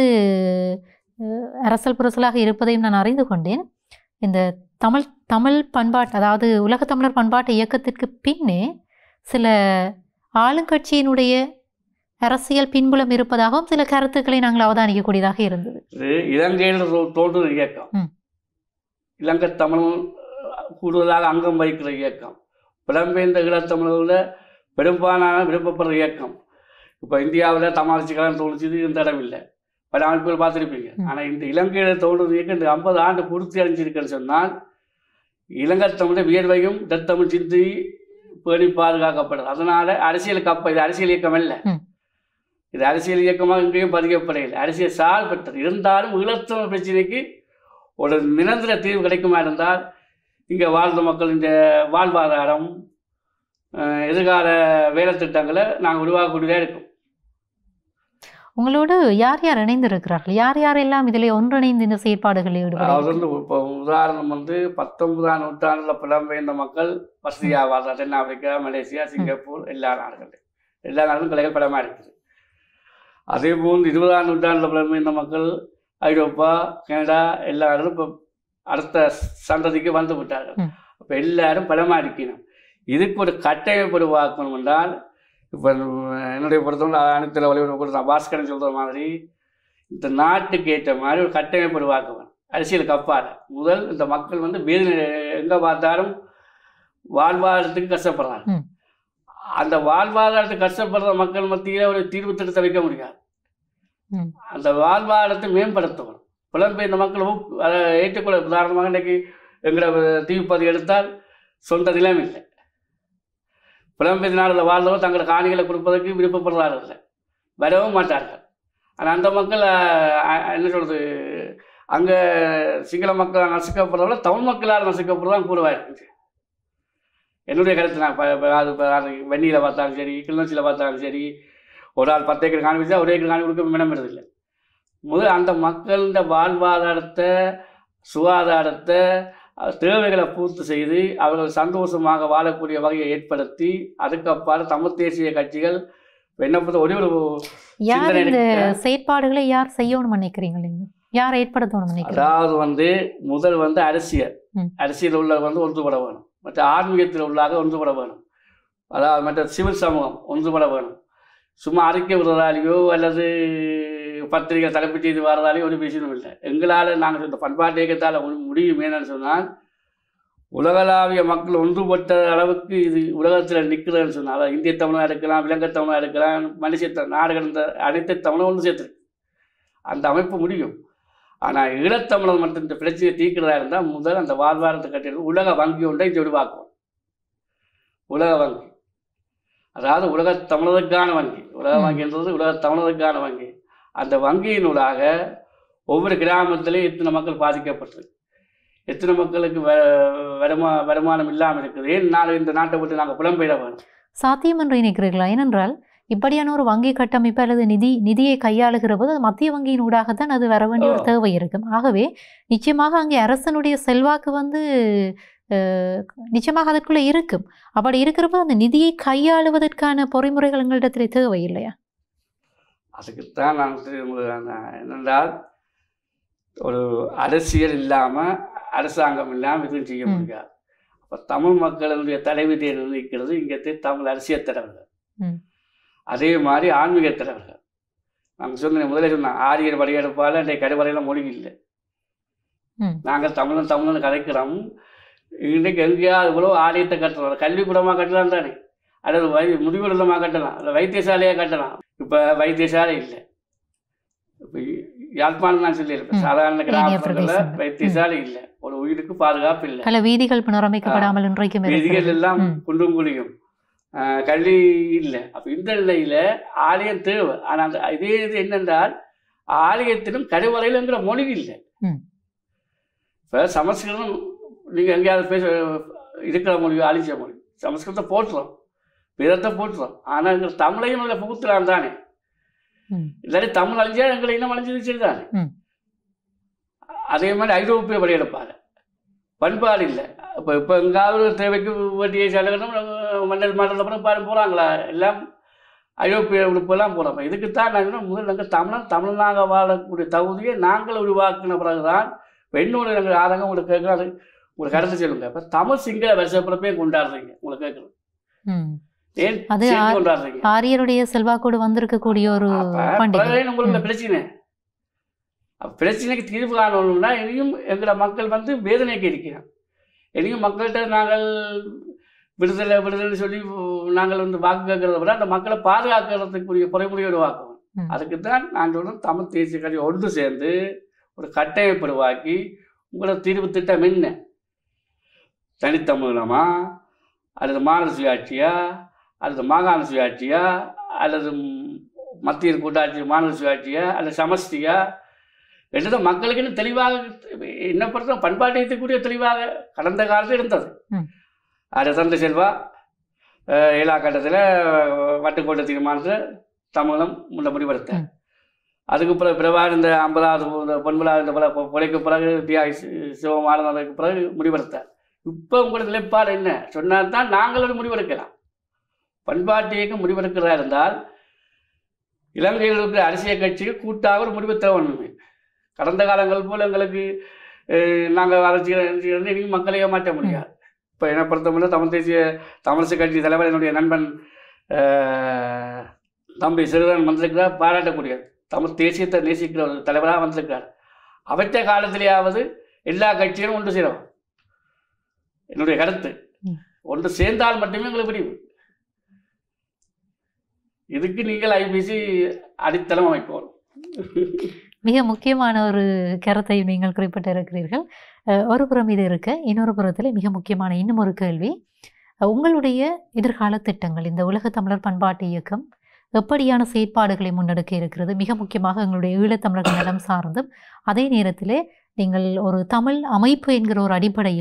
அஹ், அரசல் புரசலாக இருப்பதையும் நான் அறிந்து கொண்டேன் இந்த தமிழ் தமிழ் பண்பாட்டு அதாவது உலக தமிழர் பண்பாட்டு இயக்கத்திற்கு பின்னே சில ஆளுங்கட்சியினுடைய அரசியல் பின்புலம் இருப்பதாகவும் சில கருத்துக்களை நாங்கள் அவதானிக்கக்கூடியதாக இருந்தது இது இலங்கையில் தோ- தோன்றும் இயக்கம் ம். இலங்கை தமிழ் கூடுதலாக அங்கம் வகிக்கிற இயக்கம் புலம்பெயர்ந்த ஈழத்தமிழர்கள பெரும்பாலான விருப்பப்படுற இயக்கம் இப்போ இந்தியாவில் தமாரிச்சு கலந்து தோணுச்சு இந்த இடம் இல்லை பல அமைப்புகள் பார்த்துருப்பீங்க ம். ஆனால் இந்த இலங்கையில் தோன்றுற இயக்கம் இந்த ஐம்பது ஆண்டு பூர்த்தி அடைஞ்சிருக்குன்னு சொன்னால் இலங்கை தமிழ் வியர்வையும் தத்தமிழ் சிந்தி பேணி பாதுகாக்கப்படுது அதனால அரசியல் கப்ப இது அரசியல் இயக்கம் அல்ல ம். இது அரசியல் இயக்கமாக இங்கேயும் பதிக்கப்படையில்லை அரசியல் சால் பெற்றது இருந்தாலும் ஈழத்தமிழ் பிரச்சனைக்கு ஒரு நிரந்தர தீர்வு கிடைக்குமா இருந்தால் இங்கே வாழ்ந்த மக்கள் இந்த வாழ்வாதாரம் அஹ், எதிர்கால வேலை திட்டங்களை நாங்கள் உருவாக்கக்கூடியதாக இருக்கும் உங்களோடு யார் யார் இணைந்திருக்கிறார்கள் யார் யாரெல்லாம் இதிலே ஒன்றிணைந்து இந்த செயற்பாடுகளில் அதாவது ஈடுபட வந்து இப்போ உதாரணம் வந்து பத்தொன்பதாம் நூற்றாண்டில் புலம்பெயர்ந்த மக்கள் வசதியாக வாழ்றாங்க தென்னாப்பிரிக்கா மலேசியா சிங்கப்பூர் எல்லா நாடுகளும் எல்லா நாடுகளும் கலைகள் பலமாக இருக்குது அதே போல் இருபதாம் நூற்றாண்டில் புலம்பெயர்ந்த மக்கள் ஐரோப்பா கனடா எல்லா நாடுகளும் இப்போ அடுத்த சந்ததிக்கு வந்து விட்டார்கள் ம். அப்போ எல்லாரும் பலமாக இருக்கணும் இதுக்கு ஒரு கட்டமைப்பு உருவாக்கணும் என்றால் இப்போ என்னுடைய பொறுத்தவரை அனைத்துல வழிபட கூட நான் பாஸ்கரன் சொல்கிற மாதிரி இந்த நாட்டுக்கு ஏற்ற மாதிரி ஒரு கட்டமைப்பு உருவாக்குவேன் அரசியலுக்கு அப்பால் முதல் இந்த மக்கள் வந்து வேதனை எங்கே பார்த்தாலும் வாழ்வாதாரத்துக்கு கஷ்டப்படுறாங்க ம். அந்த வாழ்வாதாரத்துக்கு கஷ்டப்படுற மக்கள் மத்தியில் ஒரு தீர்வு திட்டத்தை வைக்க முடியாது ம். அந்த வாழ்வாதாரத்தை மேம்படுத்தணும் புலம்பெயர்ந்த மக்கள் ஊக்கு- அதை ஏற்றுக்கொள்ள உதாரணமாக இன்றைக்கி எங்களை தீவுப்பதி எடுத்தால் சொந்த நிலம் இல்லை புலம்பெயர்ந்த நாடுகளில் வாழ்ந்தவர் தங்கள் காணிகளை கொடுப்பதற்கு விருப்பப்படுறார்கள் இல்லை வரவும் மாட்டார்கள் ஆனால் அந்த மக்கள் அஹ், அஹ், என்ன சொல்கிறது அங்கே சிங்கள மக்கள் நசுக்கப்படுறத விட தமிழ் மக்களால் நசுக்கப்படுறதான் கூடுவாக இருக்குது என்னுடைய கருத்து நான் ப- ப- அது ப- அது வெந்நியில் பார்த்தாலும் சரி கிளிநொச்சியில் பார்த்தாலும் சரி ஒரு ஆள் பத்து ஏக்கர் காணிச்சா ஒரு ஏக்கர் காணி கொடுக்க மினமிடுறது இல்லை முதல் அந்த மக்களோட வாழ்வாதாரத்தை சுகாதாரத்தை அஹ், தேவைகளை பூர்த்தி செய்து அவர்கள் சந்தோஷமாக வாழக்கூடிய வகையை ஏற்படுத்தி அதுக்கப்பால் தமிழ் தேசிய கட்சிகள் என்ன பொறுத்த ஒரே ஒரு யார் சிந்தனை இந்த இருக்கு. செயற்பாடுகளை யார் செய்யணும்னு நினைக்கிறீங்க நீங்க யார் ஏற்படுத்தணும்னு நினைக்கிறீங்க அதாவது வந்து முதல் வந்து அரசியல் ம். அரசியல் உள்ளவர் வந்து ஒன்றுபட வேணும் மற்ற ஆன்மீகத்தில் உள்ளாக ஒன்றுபட வேணும் அதாவது மற்ற சிவில் சமூகம் ஒன்றுபட வேணும் சும்மா அறிக்கை விடுறதாலேயோ அல்லது பத்திரிகை தலைப்பு செய்து வர்றதாலேயோ ஒரு விஷயம் இல்லை எங்களால் நாங்கள் இந்த பண்பாட்டு இயக்கத்தால் முடியும் என்னன்னு சொன்னால் உலகளாவிய மக்கள் ஒன்றுபட்ட அளவுக்கு இது உலகத்தில் நிற்கிறதுன்னு சொன்னால் அதாவது இந்திய தமிழாக இருக்கலாம் இலங்கை தமிழாக இருக்கலாம் மனுஷ த- நாடு கடந்த அனைத்து தமிழும் ஒன்று சேர்த்துருக்கு அந்த அமைப்பு முடியும் ஆனால் ஈழத்தமிழர் மட்டும் இந்த பிரச்சனையை தீர்க்கிறதா இருந்தால் முதல் அந்த வாழ்வாரத்தை கட்டிட்டு உலக வங்கி ஒன்றை இங்கே உருவாக்கும் உலக வங்கி அதாவது உலக தமிழருக்கான வங்கி உலக ம். வங்கின்றது உலக தமிழருக்கான வங்கி அந்த வங்கியினூடாக ஒவ்வொரு கிராமத்திலையும் எத்தனை மக்கள் பாதிக்கப்பட்டிருக்கு எத்தனை மக்களுக்கு வ வருமா வருமானம் இல்லாமல் இருக்குது ஏன் நாள் இந்த நாட்டை விட்டு நாங்கள் புலம்பெயர வேணும் சாத்தியம் என்று நினைக்கிறீர்களா ஏனென்றால் இப்படியான ஒரு வங்கி கட்டமைப்பு அல்லது நிதி நிதியை கையாளுகிற போது அது மத்திய வங்கியின் ஊடாகத்தான் அது வர வேண்டிய ஒரு ஆ. தேவை இருக்கும் ஆகவே நிச்சயமாக அங்கே அரசனுடைய செல்வாக்கு வந்து அஹ், நிச்சயமாக அதற்குள்ள இருக்கும் அப்படி இருக்கிறப்ப அந்த நிதியை கையாளுவதற்கான பொறிமுறைகள் எங்களிடத்தில் தேவை இல்லையா அதுக்குத்தான் நான் திரும்ப- நான் என்னென்றால் ஒரு அரசியல் இல்லாமல் அரசாங்கம் இல்லாமல் எதுவும் செய்ய ம். முடியாது அப்போ தமிழ் மக்களுடைய தலைவிதியை நிர்ணயிக்கிறது இங்கே தமிழ் அரசியல் தலைவர்கள் ம். அதே மாதிரி ஆன்மீக தலைவர்கள் நாங்கள் சொன்ன முதல்ல சொன்னேன் ஆரியர் படையெடுப்பால் இன்றைய கருவறையில் மொழி இல்லை ம். நாங்கள் தமிழன் தமிழன் கலைக்கிறோம் இன்றைக்கு எங்கேயாவது இவ்வளோ ஆலயத்தை கட்டுறோம் கல்விக்கூடமாக கட்டலாம் தானே அல்லது வை முதுகுடலமாக கட்டலாம் அல்லது வைத்தியசாலையாக கட்டலாம் இப்போ வைத்தியசாலை இல்லை இப்போ யாழ்ப்பாணம் நான் சொல்லியிருப்பேன் ம். சாதாரண ஏனைய கிராமப்புறங்களில் பிரதேசங்கள். வைத்தியசாலை இல்லை ஒரு உயிருக்கு பாதுகாப்பு இல்லை பல வீதிகள் புனரமைக்கப்படாமல் இன்றைக்கும் வீதிகள் இருக்கிறது எல்லாம் ம். குண்டும் குழியும் ஆஹ் கல்வி இல்லை அப்போ இந்த நிலையில் ஆலயம் தேவை ஆனால் அந்த இதே இது என்னென்றால் ஆலயத்திலும் கருவறையிலுங்கிற மொழி இல்லை ம். இப்போ சமஸ்கிருதம் நீங்கள் எங்கேயாவது பேச இருக்கிற மொழி அழிச்ச மொழி சமஸ்கிருதத்தை போட்டுறோம் பிறத்தை போட்டுறோம் ஆனால் எங்கள் தமிழையும் அதில் புகுத்தலாம் தானே ம். இல்லாட்டி தமிழ் அழிஞ்சா எங்களை இன்னும் அழிஞ்சது சரி தானே ம். அதே மாதிரி ஐரோப்பிய படையெடுப்பாங்க பண்பாடு இல்லை இப்போ இப்போ எங்காவது தேவைக்கு வட்டியை செலவிடும் மண்டல் மாடல் அப்புறம் பாரு போகிறாங்களா எல்லாம் ஐரோப்பிய உறுப்பெல்லாம் போகிறோம் இதுக்குத்தான் நாங்கள் முதல் நாங்கள் தமிழன் தமிழனாக வாழக்கூடிய தகுதியை நாங்கள் உருவாக்கின பிறகுதான் இப்போ இன்னொரு எங்கள் ஆதங்கம் உங்களுக்கு கேட்குறோம் அது உங்களுக்கு கருத்து சொல்லுங்க இப்போ தமிழ் சிங்கள வருஷப்பிறப்பே கொண்டாடுறீங்க உங்களுக்கு கேட்குறோம் ம். ஏன் அது சேர்த்து ஆ- கொண்டாடுறீங்க ஆரியருடைய செல்வாக்கோடு வந்திருக்கக்கூடிய ஒரு அப்ப பண்டிகை பிறகு உங்களுக்கு ம். பிரச்சனை அப்ப பிரச்சனைக்கு தீர்வு காணணும்னா இனியும் எங்களை மக்கள் வந்து வேதனைக்கு இருக்கிறோம் இனியும் மக்கள்கிட்ட நாங்கள் விடுதலை விடுதலை சொல்லி நாங்கள் வந்து வாக்கு கேட்கறத விட அந்த மக்களை பாதுகாக்கிறதுக்குரிய பொறைமுறையை உருவாக்கணும் ம். அதுக்கு தான் நான் சொல்றேன் தமிழ் தேசிய கட்சி ஒன்று சேர்ந்து ஒரு கட்டமைப்பு உருவாக்கி உங்களோட தீர்வு திட்டம் என்ன தனித்தமிழமா அல்லது மாநில சுயாட்சியா அல்லது மாகாண சுயாட்சியா அல்லது ம், மத்திய கூட்டாட்சி மாநில சுயாட்சியா அல்லது சமஷ்டியா என்றது மக்களுக்குன்னு தெளிவாக என்ன பொறுத்த பண்பாட்டியத்துக்குரிய தெளிவாக கடந்த காலத்தில் இருந்தது ம். அது தந்தை செல்வா ஏழா கட்டத்தில் வட்டுக்கோட்டை தீர்மானத்தில் தமிழம் முன்ன முடிவெடுத்தேன் ம். அதுக்கு பிறகு பிறவாறு இந்த ஐம்பதாவது இந்த பொன்விழா இந்த பிற கொலைக்கு பிறகு தியாகி சி- சிவமானதுக்கு பிறகு முடிவெடுத்தார் இப்போ உங்களோட நிலைப்பாடு என்ன சொன்னால் தான் நாங்கள் ஒரு முடிவெடுக்கலாம் பண்பாட்டு இயக்கம் முடிவெடுக்கிறதா இருந்தால் இலங்கையில் இருக்கிற அரசியல் கட்சிகள் கூட்டாக ஒரு முடிவு தேவை கடந்த காலங்கள் போல் எங்களுக்கு நாங்கள் அரசியல் இனியும் மக்களை ஏமாற்ற முடியாது இப்போ என்னை பொறுத்தவரை தமிழ் தேசிய தமிழிசை கட்சி தலைவர் என்னுடைய நண்பன் அஹ், தம்பி சிறுவன் வந்திருக்கிறார் பாராட்டக்கூடியது தமிழ் தேசியத்தை நேசிக்கிற ஒரு தலைவராக வந்திருக்கிறார் அவற்றை காலத்திலேயாவது எல்லா கட்சிகளும் ஒன்று சேரும் என்னுடைய கருத்து ம். ஒன்று சேர்ந்தால் மட்டுமே எங்களுக்கு முடிவு இதுக்கு நீங்கள் ஐபிசி அடித்தளம் அமைப்போம் மிக முக்கியமான ஒரு கருத்தை நீங்கள் குறிப்பிட்டு இருக்கிறீர்கள் அஹ், ஒரு புறம் இது இருக்க இன்னொரு புறத்தில் மிக முக்கியமான இன்னும் ஒரு கேள்வி அஹ், உங்களுடைய எதிர்கால திட்டங்கள் இந்த உலக தமிழர் பண்பாட்டு இயக்கம் எப்படியான செயற்பாடுகளை முன்னெடுக்க இருக்கிறது மிக முக்கியமாக எங்களுடைய ஈழத்தமிழர்கள் நலம் சார்ந்தும் அதே நேரத்திலே நீங்கள் ஒரு தமிழ் அமைப்பு என்கிற ஒரு அடிப்படையிலே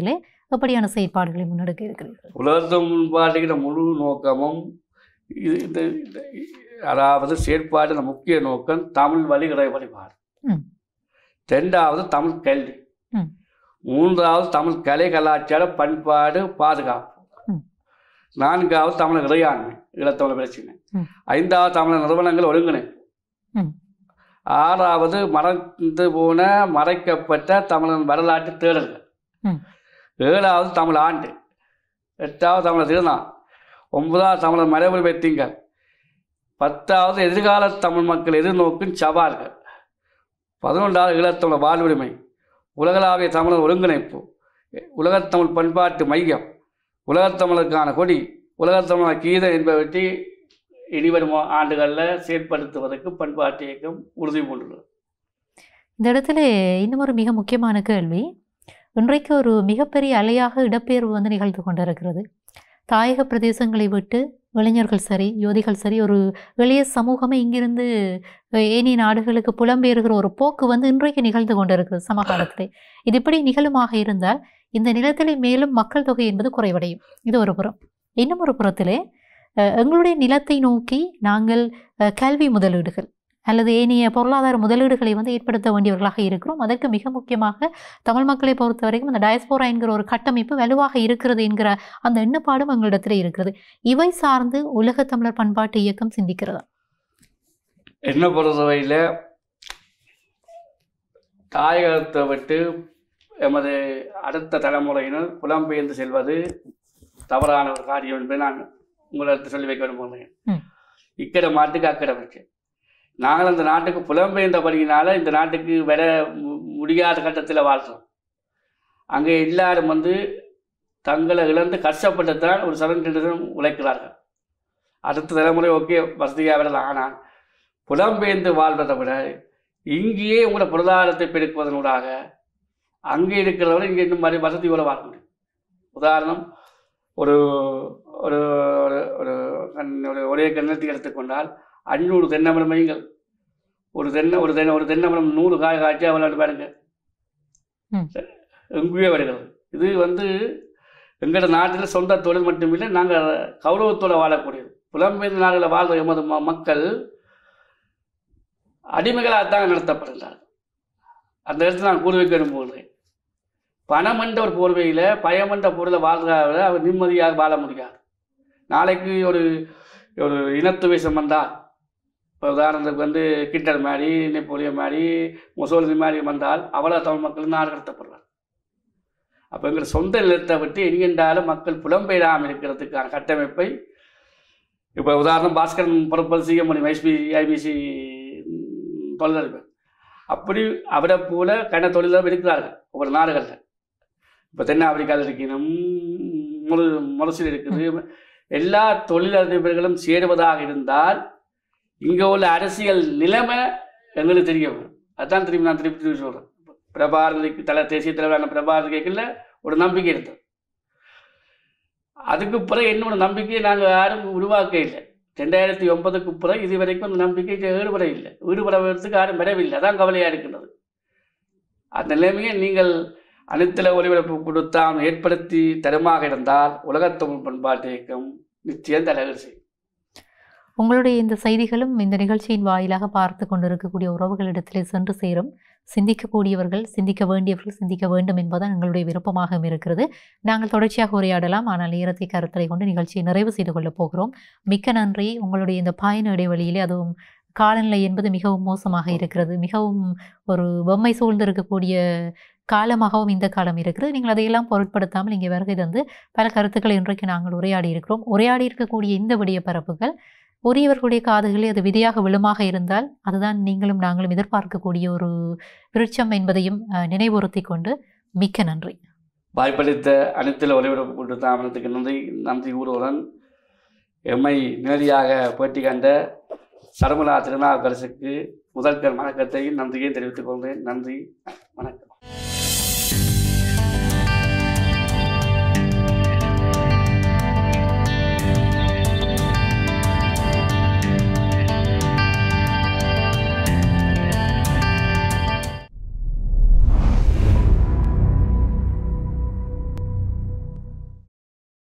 எப்படியான செயற்பாடுகளை முன்னெடுக்க இருக்கிறீர்கள் உலகத்தம் முன்பாட்டுகிற முழு நோக்கமும் இது இந்த இந்த- அதாவது செயற்பாட்டின் முக்கிய நோக்கம் தமிழ் வழிகளை வழிபாடு ம். ரெண்டாவது தமிழ் கல்வி ம். மூன்றாவது தமிழ் கலை கலாச்சார பண்பாடு பாதுகாப்பு ம். நான்காவது தமிழ் இறையாண்மை ஈழத்தமிழ் பிரச்சனை ம். ஐந்தாவது தமிழ் நிறுவனங்கள் ஒருங்கிணைப்பு ம். ஆறாவது மறைந்து போன மறைக்கப்பட்ட தமிழன் வரலாற்று தேடல்கள் ம். ஏழாவது தமிழ் ஆண்டு எட்டாவது தமிழர் திருநாள் ஒன்பதாவது தமிழர் மரபுரிமை திங்கள் பத்தாவது எதிர்கால தமிழ் மக்கள் எதிர்நோக்கும் சவால்கள் பதினொன்றாவது ஈழத்தமிழர் வாழ்வுரிமை உலகளாவிய தமிழர் ஒருங்கிணைப்பு உலகத்தமிழ் பண்பாட்டு மையம் உலகத்தமிழருக்கான கொடி உலகத்தமிழர் கீதம் என்பவற்றை இனிவரும் ஆண்டுகளில் செயற்படுத்துவதற்கு பண்பாட்டு இயக்கம் உறுதி பூண்டுள்ளது இந்த இடத்துல இன்னும் ஒரு மிக முக்கியமான கேள்வி இன்றைக்கு ஒரு மிகப்பெரிய அலையாக இடப்பெயர்வு வந்து நிகழ்ந்து கொண்டிருக்கிறது தாயக பிரதேசங்களை விட்டு இளைஞர்கள் சரி யோதிகள் சரி ஒரு எளிய சமூகமே இங்கிருந்து அஹ், ஏனைய நாடுகளுக்கு புலம்பெயர்கிற ஒரு போக்கு வந்து இன்றைக்கு நிகழ்ந்து கொண்டிருக்கிறது சமகாலத்திலே இது இப்படி நிகழுமாக இருந்தால் இந்த நிலத்திலே மேலும் மக்கள் தொகை என்பது குறைவடையும் இது ஒரு புறம் இன்னும் ஒரு புறத்திலே அஹ், எங்களுடைய நிலத்தை நோக்கி நாங்கள் அஹ், கல்வி முதலீடுகள் அல்லது ஏனைய பொருளாதார முதலீடுகளை வந்து ஏற்படுத்த வேண்டியவர்களாக இருக்கிறோம் அதற்கு மிக முக்கியமாக தமிழ் மக்களை பொறுத்த வரைக்கும் அந்த டயஸ்போரா என்கிற ஒரு கட்டமைப்பு வலுவாக இருக்கிறது என்கிற அந்த எண்ணப்பாடும் எங்களிடத்தில் இருக்கிறது இவை சார்ந்து உலக தமிழர் பண்பாட்டு இயக்கம் சிந்திக்கிறதா என்ன பொறுத்தவரையில் தாயகத்தை விட்டு எமது அடுத்த தலைமுறையினர் புலம்பெயர்ந்து செல்வது தவறான ஒரு காரியம் என்பதை நான் உங்களுக்கு சொல்லி வைக்க விரும்புகிறேன் ம். இக்கட மாட்டுக்கு அக்கறை வச்சு நாங்கள் அந்த நாட்டுக்கு புலம்பெயர்ந்தபடியினால இந்த நாட்டுக்கு வர மு- முடியாத கட்டத்தில் வாழ்கிறோம் அங்கே எல்லாரும் வந்து தங்களை இழந்து கஷ்டப்பட்டு தான் ஒரு சதன் உழைக்கிறார்கள் அடுத்த தலைமுறை ஓகே வசதியாக வரலாம் ஆனால் புலம்பெயர்ந்து வாழ்வதை விட இங்கேயே உங்களோட பொருளாதாரத்தை பெருக்குவதனூடாக அங்கே இருக்கிறவரை இங்கே இன்னும் மாதிரி வசதியோடு வாழ முடியும் உதாரணம் ஒரு ஒரு ஒரு ஒரு கண்- ஒரு ஒரே கிணத்தை எடுத்துக்கொண்டால் அஞ்சூறு தென்னமரம் வையுங்கள் ஒரு தென்னை ஒரு தென்னை ஒரு தென்னமரம் நூறு காய் காய்ச்சி விளையாட்டு பாருங்க ம். எங்கேயோ வருகிறது இது வந்து எங்களோட நாட்டில் சொந்த தொழில் மட்டுமில்லை நாங்கள் கௌரவத்தோடு வாழக்கூடியது புலம்பெயர்ந்த நாடுகளில் வாழ்கிற எமது ம- மக்கள் அடிமைகளாகத்தான் நடத்தப்படுகிறார்கள் அந்த இடத்துல நான் கூற வைக்க விரும்புகிறேன் பணம் என்ற ஒரு போர்வையில் பயம் என்ற பொருளை வாழ்கிறத அவர் நிம்மதியாக வாழ முடியாது நாளைக்கு ஒரு ஒரு இனத்துவேஷம் வந்தால் இப்போ உதாரணத்துக்கு வந்து கிட்டர் மாதிரி நெப்போலியன் மாதிரி முசோலினி மாதிரி வந்தால் அவ்வளோ தமிழ் மக்கள் நாடு கடத்தப்படுறாங்க அப்போ எங்கள் சொந்த நிலத்தை விட்டு எங்கென்றாலும் மக்கள் புலம்பெயராமல் இருக்கிறதுக்கான கட்டமைப்பை இப்போ உதாரணம் பாஸ்கரன் பொறுப்பது செய்ய முடியும் ஐஸ்பி ஐபிசி தொழிலதிபர் அப்படி அவரை போல கன தொழிலதிபர் இருக்கிறார்கள் ஒவ்வொரு நாடுகளில் இப்போ தென்னாப்பிரிக்காவில் இருக்கணும் முழு முரசில் இருக்குது எல்லா தொழிலதிபர்களும் சேருவதாக இருந்தால் இங்கே உள்ள அரசியல் நிலைமை எங்களுக்கு தெரிய வரும் அதான் திரும்பி நான் திருப்பி திருப்பி சொல்கிறேன் பிரபாரதிக்கு தலை தேசிய தலைவரான பிரபாரதி கேட்கல ஒரு நம்பிக்கை இருந்தது அதுக்கு பிறகு என்னோட நம்பிக்கையை நாங்கள் யாரும் உருவாக்க இல்லை ரெண்டாயிரத்தி ஒன்பதுக்கு பிறகு இது வரைக்கும் அந்த நம்பிக்கை ஈடுபட இல்லை ஈடுபடுவதற்கு யாரும் வரவில்லை அதான் கவலையாக இருக்கின்றது அந்த நிலைமையை நீங்கள் அனைத்துல ஒளிபரப்பு கொடுத்தால் ஏற்படுத்தி தருமாக இருந்தால் உலகத்தமிழ் பண்பாட்டு இயக்கம் நிச்சயம் தலைவர் செய்யும் உங்களுடைய இந்த செய்திகளும் இந்த நிகழ்ச்சியின் வாயிலாக பார்த்து கொண்டிருக்கக்கூடிய உறவுகளிடத்திலே சென்று சேரும் சிந்திக்கக்கூடியவர்கள் சிந்திக்க வேண்டியவர்கள் சிந்திக்க வேண்டும் என்பதுதான் எங்களுடைய விருப்பமாக இருக்கிறது நாங்கள் தொடர்ச்சியாக உரையாடலாம் ஆனால் நேரத்தை கருத்தரை கொண்டு நிகழ்ச்சியை நிறைவு செய்து கொள்ளப் போகிறோம் மிக்க நன்றி உங்களுடைய இந்த பயண இடைவெளியிலே அதுவும் காலநிலை என்பது மிகவும் மோசமாக இருக்கிறது மிகவும் ஒரு பொம்மை சூழ்ந்து இருக்கக்கூடிய காலமாகவும் இந்த காலம் இருக்கிறது நீங்கள் அதையெல்லாம் பொருட்படுத்தாமல் இங்கே வருகை தந்து பல கருத்துக்களை இன்றைக்கு நாங்கள் உரையாடி இருக்கிறோம் உரையாடி இருக்கக்கூடிய இந்த விடிய பரப்புகள் உரியவர்களுடைய காதுகளில் அது விதியாக விழுமாக இருந்தால் அதுதான் நீங்களும் நாங்களும் எதிர்பார்க்கக்கூடிய ஒரு விருட்சம் என்பதையும் அஹ், நினைவுறுத்தி கொண்டு மிக்க நன்றி வாய்ப்பளித்த அனைத்தில் ஒளிபரப்பு கூட்டு தாமனத்துக்கு நன்றி நன்றி கூறுவதுடன் எம்மை நேரடியாக பேட்டி கண்ட சரமலா திருநாவுக்கரசுக்கு முதற்கண் வணக்கத்தையும் நன்றியையும் தெரிவித்துக் கொள்கிறேன் நன்றி வணக்கம்